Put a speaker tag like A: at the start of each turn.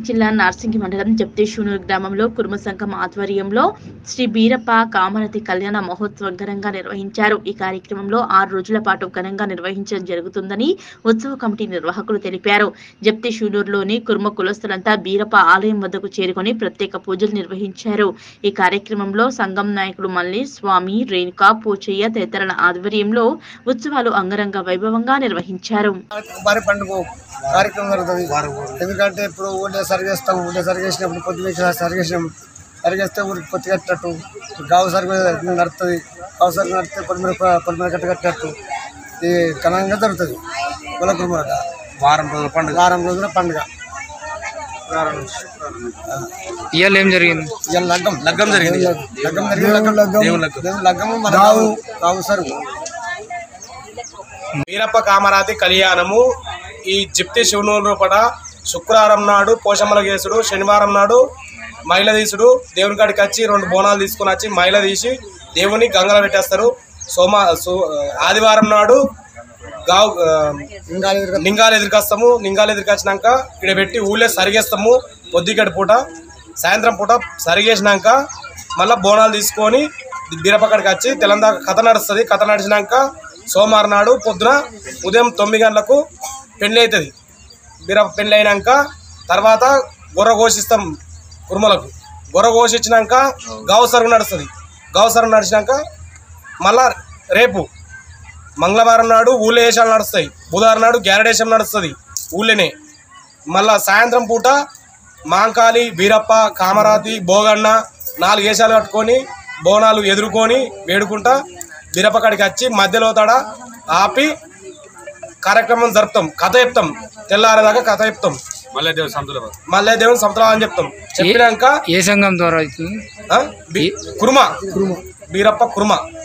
A: జిల్లా నార్సింగి మండలం జప్తేషూనూరు గ్రామంలో కుర్మ సంఘం ఆధ్వర్యంలో శ్రీ బీరప్ప కామరతి కళ్యాణ మహోత్సవం ఘనంగా నిర్వహించారు ఈ కార్యక్రమంలో ఆరు రోజుల పాటు ఘనంగా నిర్వహించడం జరుగుతుందని ఉత్సవ కమిటీ నిర్వాహకులు తెలిపారు జప్తేషూనూరులోని కుర్మ కులస్తులంతా బీరప్ప ఆలయం వద్దకు చేరుకొని ప్రత్యేక పూజలు నిర్వహించారు ఈ కార్యక్రమంలో సంఘం నాయకులు మల్లి స్వామి రేణుకా పూచయ్య తదితరుల ఆధ్వర్యంలో ఉత్సవాలు అంగరంగ వైభవంగా నిర్వహించారు
B: భారీ పండుగ కార్యక్రమం జరుగుతుంది ఎందుకంటే ఇప్పుడు ఊళ్ళో సరిగేస్తాం ఊళ్ళో సరిగేసినప్పుడు పొద్దున సరిగేసినాం సరిగేస్తే ఊరికి పొత్తి కట్టినట్టు గావు సరిగ నడుస్తుంది గావు సరిగ నడితే పొలిమేర పొలిమేర కట్ట కట్టినట్టు ఈ ఘనంగా జరుగుతుంది కుల కుటుంబాల
C: వారం రోజుల పండుగ
B: వారం రోజుల పండుగ
D: ఇవాళ ఏం జరిగింది
B: ఇవాళ లగ్గం
C: లగ్గం జరిగింది
B: లగ్గం జరిగింది లగ్గం
C: దేవుని లగ్గం.
B: దేవుని లగ్గము మన గావు గావు సరుగు
C: వీరప్ప కామరాతి కళ్యాణము ఈ జిప్తి శివనూరు పట శుక్రవారం నాడు పోషమ్మల కేసుడు శనివారం నాడు మైల తీసుడు దేవుని కాడికి వచ్చి రెండు బోనాలు తీసుకుని వచ్చి మైల తీసి దేవుని గంగలో పెట్టేస్తారు సోమ సో- ఆదివారం నాడు గావు ఆ,
B: ఇంకా ఎదురుగా
C: లింగాలు ఎదురుకొస్తాము లింగాలు ఎదురుకొచ్చినాక ఇక్కడ పెట్టి ఊళ్ళో సరిగేస్తాము పొద్దుగడి పూట సాయంత్రం పూట సరిగేసినాక మళ్ళీ బోనాలు తీసుకొని బీరపక్కడికి వచ్చి తెలంగాణ కథ నడుస్తుంది కథ నడిచినాక సోమవారం నాడు పొద్దున ఉదయం తొమ్మిది గంటలకు పెళ్ళి అవుతుంది బీరప్ప పెళ్ళి అయినాక తర్వాత గొర్ర కోసిస్తాం కుర్మలకు గొర్ర కోసిచ్చినాక గావు సరుగు నడుస్తుంది గావు సరుగు నడిచినాక మళ్ళా రేపు మంగళవారం నాడు ఊళ్ళో వేషాలు నడుస్తాయి బుధవారం నాడు గ్యారడేశం నడుస్తుంది ఊళ్ళోనే మళ్ళా సాయంత్రం పూట మాంకాళి బీరప్ప కామరాతి బోగన్న నాలుగు వేషాలు కట్టుకొని బోనాలు ఎదుర్కొని వేడుకుంటా బీరప్ప కాడికి వచ్చి మధ్యలో తడ ఆపి కార్యక్రమం జరుపుతాం కథ చెప్తాం తెల్లారేదాకా కథ చెప్తాం మళ్ళీ దేవుని సంతలో మళ్ళీ దేవుని సంతలో అని చెప్తాం చెప్పినాక
D: ఏ సంఘం ద్వారా అవుతుంది
C: ఆ, బి- కుర్మ బీరప్ప కుర్మ